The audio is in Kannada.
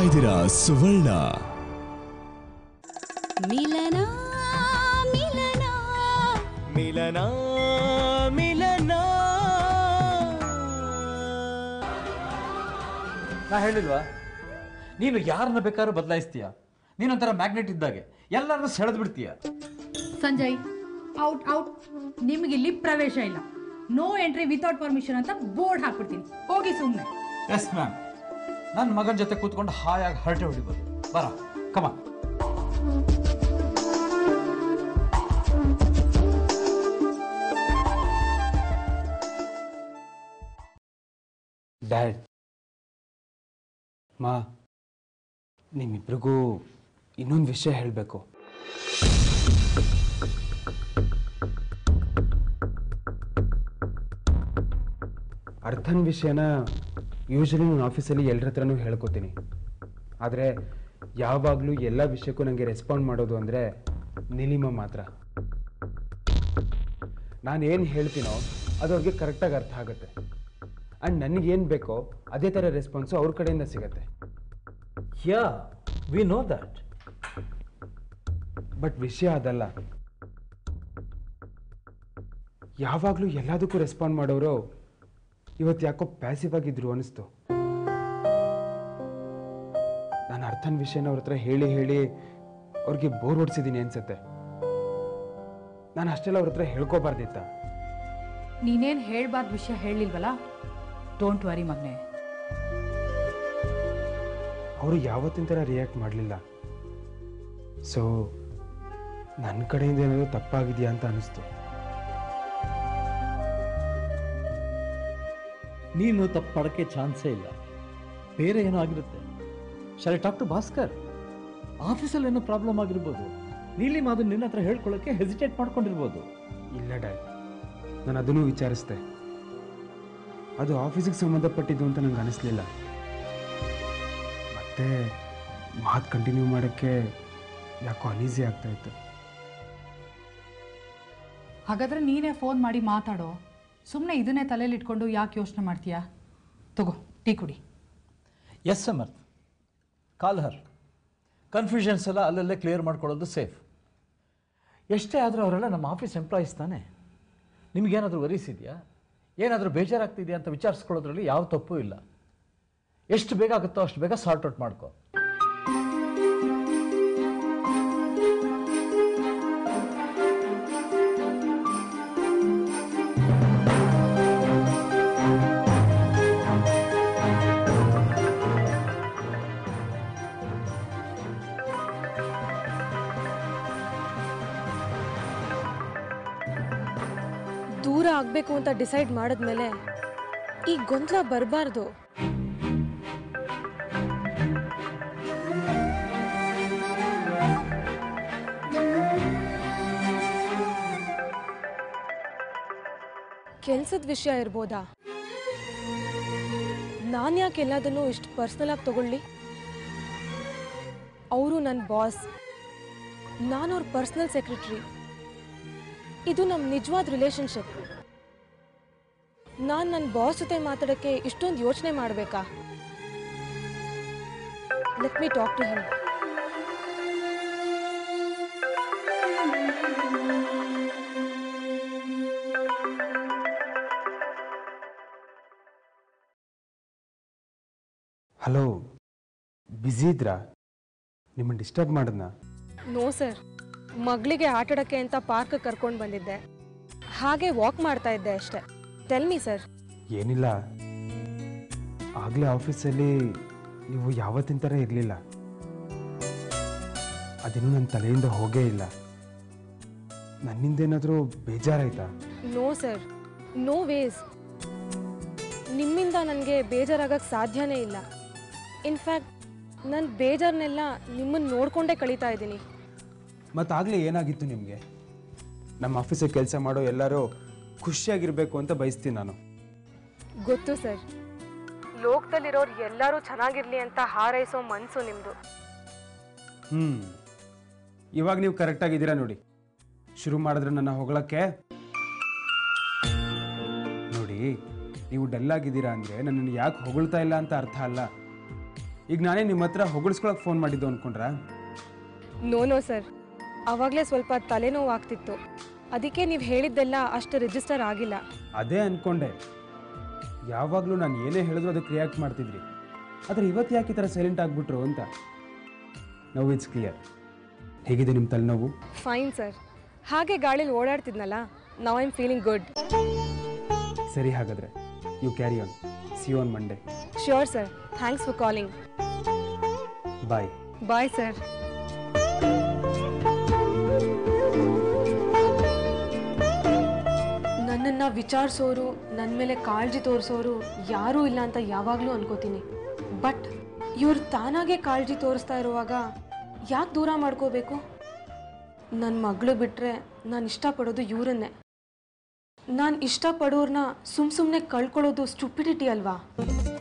ಇದ್ದೀರಾ ಸುವರ್ಣ ಮಿಲನ ಮಿಲನ ಮಿಲನ ಮಿಲನ ನಾ ಹೇಳಿಲ್ವಾ ನೀನು ಯಾರನ್ನ ಬೇಕಾದ್ರೂ ಬದಲಾಯಿಸ್ತೀಯ ನೀನೊಂಥರ ಮ್ಯಾಗ್ನೆಟ್ ಇದ್ದಾಗೆ ಎಲ್ಲರನ್ನೂ ಸೆಳೆದು ಬಿಡ್ತೀಯ ಸಂಜಯ್ ಔಟ್ ಔಟ್ ನಿಮಗೆ ಇಲ್ಲಿ ಪ್ರವೇಶ ಇಲ್ಲ ನೋ ಎಂಟ್ರಿ ವಿತೌಟ್ ಪರ್ಮಿಷನ್ ಅಂತ ಬೋರ್ಡ್ ಹಾಕ್ಬಿಡ್ತೀನಿ ಹೋಗಿ ಸುಮ್ಮನೆ ಎಸ್ ಮ್ಯಾಮ್ ನನ್ನ ಮಗನ ಜೊತೆ ಕೂತ್ಕೊಂಡು ಹಾಯಾಗಿ ಹರಟೆ ಹೊಡಿಬೋದು ಬರ ಕಮ ಡ್ಯಾಡ್ ಮಾ ನಿಮ್ಮಿಬ್ರಿಗೂ ಇನ್ನೊಂದು ವಿಷಯ ಹೇಳಬೇಕು ಅರ್ಥನ್ ವಿಷಯನ ಯೂಶಲಿ ನಾನು ಆಫೀಸಲ್ಲಿ ಎಲ್ಲರ ಹತ್ರನೂ ಹೇಳ್ಕೊತೀನಿ ಆದರೆ ಯಾವಾಗಲೂ ಎಲ್ಲ ವಿಷಯಕ್ಕೂ ನನಗೆ ರೆಸ್ಪಾಂಡ್ ಮಾಡೋದು ಅಂದರೆ ನಿಲಿಮ ಮಾತ್ರ ನಾನು ಏನು ಹೇಳ್ತೀನೋ ಅದು ಅವ್ರಿಗೆ ಕರೆಕ್ಟಾಗಿ ಅರ್ಥ ಆಗುತ್ತೆ ಆ್ಯಂಡ್ ನನಗೇನು ಬೇಕೋ ಅದೇ ಥರ ರೆಸ್ಪಾನ್ಸು ಅವ್ರ ಕಡೆಯಿಂದ ಸಿಗತ್ತೆ yeah we know that but ವಿಷಯ ಅದಲ್ಲ ಯಾವಾಗಲೂ ಎಲ್ಲದಕ್ಕೂ ರೆಸ್ಪಾಂಡ್ ಮಾಡೋರು ಇವತ್ತು ಯಾಕೋ ಪ್ಯಾಸಿವ್ ಆಗಿದ್ರು ಅನಿಸ್ತು ನಾನು ಅರ್ಥನ್ ವಿಷಯನ ಅವ್ರ ಹತ್ರ ಹೇಳಿ ಹೇಳಿ ಅವ್ರಿಗೆ ಬೋರ್ ಹೊಡ್ಸಿದ್ದೀನಿ ಅನ್ಸತ್ತೆ ನಾನು ಅಷ್ಟೆಲ್ಲ ಅವ್ರ ಹತ್ರ ಹೇಳ್ಕೋಬಾರ್ದಿತ್ತ ನೀನೇನು ಹೇಳ್ಬಾರ್ದು ವಿಷಯ ಹೇಳಿಲ್ವಲ್ಲ ಡೋಂಟ್ ವರಿ ಮಗನೆ ಅವರು ಯಾವತ್ತಿನ ಥರ ರಿಯಾಕ್ಟ್ ಮಾಡಲಿಲ್ಲ ಸೊ ನನ್ನ ಕಡೆಯಿಂದ ಏನಾದರೂ ತಪ್ಪಾಗಿದೆಯಾ ಅಂತ ಅನಿಸ್ತು ನೀನು ತಪ್ಪು ಮಾಡೋಕ್ಕೆ ಚಾನ್ಸೇ ಇಲ್ಲ ಬೇರೆ ಏನೋ ಆಗಿರುತ್ತೆ ಶಾಲೆ ಟಾಕ್ ಟು ಭಾಸ್ಕರ್ ಆಫೀಸಲ್ಲಿ ಏನೋ ಪ್ರಾಬ್ಲಮ್ ಆಗಿರ್ಬೋದು ನೀಲಿ ಮಾದು ನಿನ್ನ ಹತ್ರ ಹೇಳ್ಕೊಳ್ಳೋಕ್ಕೆ ಹೆಸಿಟೇಟ್ ಮಾಡ್ಕೊಂಡಿರ್ಬೋದು ಇಲ್ಲ ಡ್ಯಾಡ್ ನಾನು ಅದನ್ನು ವಿಚಾರಿಸ್ದೆ ಅದು ಆಫೀಸಿಗೆ ಸಂಬಂಧಪಟ್ಟಿದ್ದು ಅಂತ ನಂಗೆ ಅನಿಸ್ಲಿಲ್ಲ ಮತ್ತೆ ಮಾತು ಕಂಟಿನ್ಯೂ ಮಾಡೋಕ್ಕೆ ಯಾಕೋ ಅನೀಸಿ ಆಗ್ತಾ ಇತ್ತು ಹಾಗಾದ್ರೆ ನೀನೇ ಫೋನ್ ಮಾಡಿ ಮಾತಾಡೋ ಸುಮ್ಮನೆ ಇದನ್ನೇ ತಲೆಯಲ್ಲಿ ಇಟ್ಕೊಂಡು ಯಾಕೆ ಯೋಚನೆ ಮಾಡ್ತೀಯಾ ತಗೋ ಟೀ ಕುಡಿ yes Samarth call her confusions ಎಲ್ಲ ಅಲ್ಲಲ್ಲೇ ಕ್ಲಿಯರ್ ಮಾಡ್ಕೊಳ್ಳೋದು ಸೇಫ್ ಎಷ್ಟೇ ಆದರೂ ಅವರೆಲ್ಲ ನಮ್ಮ ಆಫೀಸ್ ಎಂಪ್ಲಾಯೀಸ್ ತಾನೆ ನಿಮಗೇನಾದರೂ ವರೀಸ್ ಇದೆಯಾ ಏನಾದರೂ ಬೇಜಾರಾಗ್ತಿದೆಯಾ ಅಂತ ವಿಚಾರಿಸ್ಕೊಳ್ಳೋದ್ರಲ್ಲಿ ಯಾವ ತಪ್ಪು ಇಲ್ಲ ಎಷ್ಟು ಬೇಗ ಆಗುತ್ತೋ ಅಷ್ಟು ಬೇಗ ಸಾರ್ಟ್ ಔಟ್ ಮಾಡ್ಕೋ ದೂರ ಆಗಬೇಕು ಅಂತ ಡಿಸೈಡ್ ಮಾಡಿದ್ಮೇಲೆ ಈ ಗೊಂದಲ ಬರಬಾರ್ದು ಕೆಲ್ಸದ ವಿಷಯ ಇರ್ಬೋದಾ ನಾನು ಯಾಕೆ ಎಲ್ಲದನ್ನು ಇಷ್ಟು ಪರ್ಸ್ನಲ್ ಆಗಿ ತಗೊಳ್ಳಿ ಅವರು ನನ್ನ ಬಾಸ್ ನಾನು ಅವ್ರ ಪರ್ಸ್ನಲ್ ಸೆಕ್ರೆಟ್ರಿ ಇದು ನಮ್ಮ ನಿಜವಾದ ರಿಲೇಶನ್ಶಿಪ್ ನಾನು ನನ್ನ ಬಾಸ್ ಜೊತೆ ಮಾತಾಡೋಕ್ಕೆ ಇಷ್ಟೊಂದು ಯೋಚನೆ ಮಾಡಬೇಕಾ let me talk to him hello busy ಇದ್ರಾ ನಿಮ್ಮನ್ನು ಡಿಸ್ಟರ್ಬ್ ಮಾಡಿದ್ನ ನೋ ಸರ್ ಮಗಳಿಗೆ ಆಟಾಡೋಕ್ಕೆ ಅಂತ ಪಾರ್ಕ್ ಕರ್ಕೊಂಡು ಬಂದಿದ್ದೆ ಹಾಗೆ ವಾಕ್ ಮಾಡ್ತಾ ಇದ್ದೆ ಅಷ್ಟೆ ಟೆಲ್ ಮಿ ಸರ್ ಏನಿಲ್ಲ ಆಗಲೇ ಆಫೀಸಲ್ಲಿ ನೀವು ಯಾವತ್ತಿನ ಥರ ಇರಲಿಲ್ಲ ಅದಿನ್ನೂ ನನ್ನ ತಲೆಯಿಂದ ಹೋಗೇ ಇಲ್ಲ ನನ್ನಿಂದೇನಾದರೂ ಬೇಜಾರಾಯ್ತಾ ನೋ ಸರ್ ನೋ ವೇಸ್ ನಿಮ್ಮಿಂದ ನನಗೆ ಬೇಜಾರಾಗಕ್ಕೆ ಸಾಧ್ಯನೇ ಇಲ್ಲ ಇನ್ಫ್ಯಾಕ್ಟ್ ನನ್ನ ಬೇಜಾರನ್ನೆಲ್ಲ ನಿಮ್ಮನ್ನು ನೋಡಿಕೊಂಡೇ ಕಳೀತಾ ಇದ್ದೀನಿ ಮತ್ತಾಗಲೇ ಏನಾಗಿತ್ತು ನಿಮಗೆ ನಮ್ಮ ಆಫೀಸಿಗೆ ಕೆಲಸ ಮಾಡೋ ಎಲ್ಲರೂ ಖುಷಿಯಾಗಿರಬೇಕು ಅಂತ ಬಯಸ್ತೀನಿ ನಾನು ಗೊತ್ತು ಸರ್ ಲೋಕದಲ್ಲಿರೋರು ಎಲ್ಲರೂ ಚೆನ್ನಾಗಿರ್ಲಿ ಅಂತ ಹಾರೈಸೋ ಮನಸ್ಸು ನಿಮ್ಮದು ಹ್ಞೂ ಇವಾಗ ನೀವು ಕರೆಕ್ಟಾಗಿದ್ದೀರಾ ನೋಡಿ ಶುರು ಮಾಡಿದ್ರೆ ನನ್ನ ಹೊಗಳಕ್ಕೆ ನೋಡಿ ನೀವು ಡಲ್ ಆಗಿದ್ದೀರಾ ಅಂದರೆ ನನ್ನನ್ನು ಯಾಕೆ ಹೊಗಳ್ತಾ ಇಲ್ಲ ಅಂತ ಅರ್ಥ ಅಲ್ಲ ಈಗ ನಾನೇ ನಿಮ್ಮ ಹತ್ರ ಹೊಗಳಿಸ್ಕೊಳಕ್ಕೆ ಫೋನ್ ಮಾಡಿದ್ದು ಅಂದ್ಕೊಂಡ್ರಾ ನೋ ನೋ ಸರ್ ಆವಾಗಲೇ ಸ್ವಲ್ಪ ತಲೆನೋವು ಆಗ್ತಿತ್ತು ಅದಕ್ಕೆ ನೀವು ಹೇಳಿದ್ದೆಲ್ಲ ಅಷ್ಟು ರಿಜಿಸ್ಟರ್ ಆಗಿಲ್ಲ ಅದೇ ಅಂದ್ಕೊಂಡೆ ಯಾವಾಗಲೂ ನಾನು ಏನೇ ಹೇಳಿದ್ರು ಅದಕ್ಕೆ ರಿಯಾಕ್ಟ್ ಮಾಡ್ತಿದ್ರಿ ಆದರೆ ಇವತ್ತು ಯಾಕೆ ಈ ಥರ ಸೈಲೆಂಟ್ ಆಗಿಬಿಟ್ರು ಅಂತ ನೋವು ಇಟ್ಸ್ ಕ್ಲಿಯರ್ ಹೇಗಿದೆ ನಿಮ್ಮ ತಲೆನೋವು ಫೈನ್ ಸರ್ ಹಾಗೆ ಗಾಳೀಲಿ ಓಡಾಡ್ತಿದ್ನಲ್ಲ now I am feeling good ಸರಿ ಹಾಗಾದರೆ you carry on see on Monday sure sir thanks for calling bye bye sir ನನ್ನನ್ನು ವಿಚಾರಿಸೋರು ನನ್ನ ಮೇಲೆ ಕಾಳಜಿ ತೋರಿಸೋರು ಯಾರೂ ಇಲ್ಲ ಅಂತ ಯಾವಾಗಲೂ ಅನ್ಕೋತೀನಿ ಬಟ್ ಇವ್ರು ತಾನಾಗೆ ಕಾಳಜಿ ತೋರಿಸ್ತಾ ಇರುವಾಗ ಯಾಕೆ ದೂರ ಮಾಡ್ಕೋಬೇಕು ನನ್ನ ಮಗಳು ಬಿಟ್ಟರೆ ನಾನು ಇಷ್ಟಪಡೋದು ಇವರನ್ನೇ ನಾನು ಇಷ್ಟಪಡೋರ್ನ ಸುಮ್ಮ ಸುಮ್ಮನೆ ಕಳ್ಕೊಳ್ಳೋದು ಸ್ಟುಪಿಡಿಟಿ ಅಲ್ವಾ